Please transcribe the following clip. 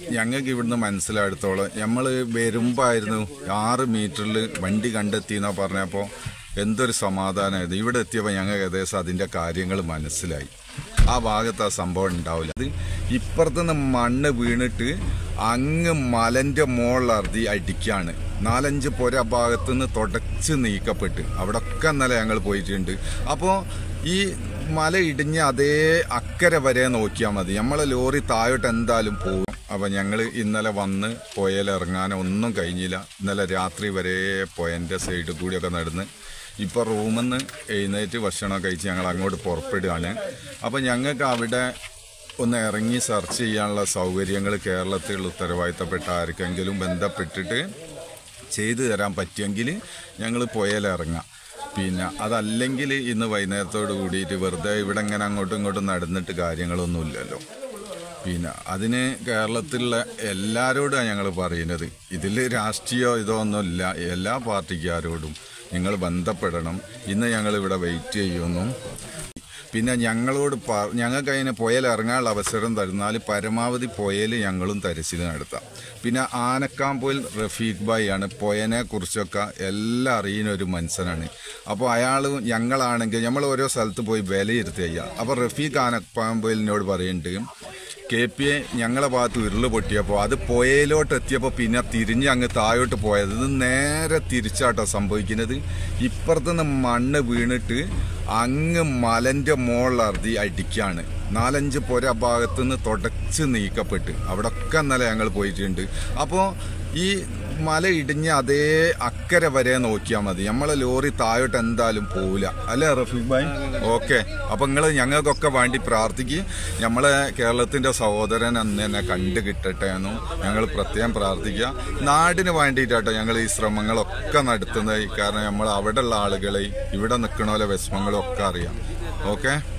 ഞങ്ങൾക്ക് ഇവിടുന്ന് മനസ്സിലായിടത്തോളം നമ്മൾ വരുമ്പായിരുന്നു ആറ് മീറ്ററിൽ വണ്ടി കണ്ടെത്തി എന്നാ പറഞ്ഞപ്പോൾ എന്തൊരു സമാധാനമായിരുന്നു ഇവിടെ എത്തിയപ്പോൾ ഞങ്ങൾക്ക് ഏകദേശം അതിൻ്റെ കാര്യങ്ങൾ മനസ്സിലായി ആ ഭാഗത്ത് ആ സംഭവം ഉണ്ടാവില്ല അത് ഇപ്പുറത്തുനിന്ന് മണ്ണ് വീണിട്ട് അങ്ങ് മലൻ്റെ മുകളിലർത്തി അടിക്കാണ് നാലഞ്ച് പുര ആ ഭാഗത്തുനിന്ന് തുടച്ച് നീക്കപ്പെട്ട് അവിടൊക്കെ ഇന്നലെ ഞങ്ങൾ പോയിട്ടുണ്ട് അപ്പോൾ ഈ മല ഇടിഞ്ഞ് അതേ അക്കരെ വരെ നോക്കിയാൽ മതി നമ്മളെ ലോറി താഴോട്ട് എന്തായാലും പോകും അപ്പം ഞങ്ങൾ ഇന്നലെ വന്ന് പുഴയിലിറങ്ങാൻ ഒന്നും കഴിഞ്ഞില്ല ഇന്നലെ രാത്രി വരെ പുഴൻ്റെ സൈഡിൽ കൂടിയൊക്കെ നടന്ന് ഇപ്പോൾ റൂമിൽ നിന്ന് എഴുന്നേറ്റ് ഭക്ഷണം കഴിച്ച് ഞങ്ങൾ അങ്ങോട്ട് പുറപ്പെടുകയാണ് അപ്പോൾ ഞങ്ങൾക്ക് അവിടെ ഒന്ന് ഇറങ്ങി സെർച്ച് ചെയ്യാനുള്ള സൗകര്യങ്ങൾ കേരളത്തിൽ ഉത്തരവാദിത്തപ്പെട്ട ആർക്കെങ്കിലും ബന്ധപ്പെട്ടിട്ട് ചെയ്തു തരാൻ പറ്റുമെങ്കിൽ ഞങ്ങൾ പുഴയിലിറങ്ങാം പിന്നെ അതല്ലെങ്കിൽ ഇന്ന് വൈകുന്നേരത്തോട് കൂടിയിട്ട് വെറുതെ ഇവിടെ ഇങ്ങനെ അങ്ങോട്ടും ഇങ്ങോട്ടും നടന്നിട്ട് കാര്യങ്ങളൊന്നുമില്ലല്ലോ പിന്നെ അതിന് കേരളത്തിലുള്ള എല്ലാവരോടും ഞങ്ങൾ പറയുന്നത് ഇതിൽ രാഷ്ട്രീയോ ഇതോ ഒന്നുമില്ല എല്ലാ പാർട്ടിക്കാരോടും നിങ്ങൾ ബന്ധപ്പെടണം ഇന്ന് ഞങ്ങൾ ഇവിടെ വെയിറ്റ് ചെയ്യുന്നു പിന്നെ ഞങ്ങളോട് പ- ഞങ്ങൾക്ക് അതിന് പുയൽ ഇറങ്ങാനുള്ള അവസരം തരുന്നാൽ പരമാവധി പുയൽ ഞങ്ങളും തരച്ചിൽ നടത്താം പിന്നെ ആനക്കാമ്പോയിൽ റഫീഖ് ഭായി ആണ് പുയനെ കുറിച്ചൊക്കെ എല്ലാം അറിയുന്ന ഒരു മനുഷ്യനാണ് അപ്പോൾ അയാൾ ഞങ്ങളാണെങ്കിൽ നമ്മൾ ഓരോ സ്ഥലത്ത് പോയി വിലയിരുത്തി ചെയ്യുക അപ്പോൾ റഫീഖ് ആനക്കാമ്പോയിലിനോട് പറയുന്നുണ്ട് കെ പി എ ഞങ്ങളെ ഭാഗത്ത് ഉരുള് പൊട്ടിയപ്പോൾ അത് പുഴയിലോട്ട് എത്തിയപ്പോൾ പിന്നെ തിരിഞ്ഞ് അങ്ങ് താഴോട്ട് പോയത് ഇത് നേരെ തിരിച്ചാട്ടോ സംഭവിക്കുന്നത് ഇപ്പുറത്തുനിന്ന് മണ്ണ് വീണിട്ട് അങ്ങ് മലൻ്റെ മുകളിലർത്തി അടിക്കാണ് നാലഞ്ച് പുര ആ ഭാഗത്തുനിന്ന് തുടച്ച് നീക്കപ്പെട്ട് അവിടൊക്കെ ഇന്നലെ ഞങ്ങൾ പോയിട്ടുണ്ട് അപ്പോൾ ഈ മല ഇടിഞ്ഞ് അതേ അക്കരെ വരെ നോക്കിയാൽ മതി നമ്മളെ ലോറി താഴോട്ട് എന്തായാലും പോവില്ല അല്ലേ റഫീഖ് ഭായ് ഓക്കെ അപ്പൊ നിങ്ങൾ ഞങ്ങൾക്കൊക്കെ വേണ്ടി പ്രാർത്ഥിക്കും നമ്മളെ കേരളത്തിന്റെ സഹോദരൻ അന്ന് തന്നെ കണ്ടു കിട്ടട്ടെ എന്നും ഞങ്ങൾ പ്രത്യേകം പ്രാർത്ഥിക്കുക നാടിന് വേണ്ടിയിട്ടാട്ടോ ഞങ്ങൾ ഈ ശ്രമങ്ങളൊക്കെ നടത്തുന്നത് കാരണം നമ്മൾ അവിടെയുള്ള ആളുകളെ ഇവിടെ നിൽക്കണ പോലെ വിഷമങ്ങളും ഒക്കെ അറിയാം ഓക്കെ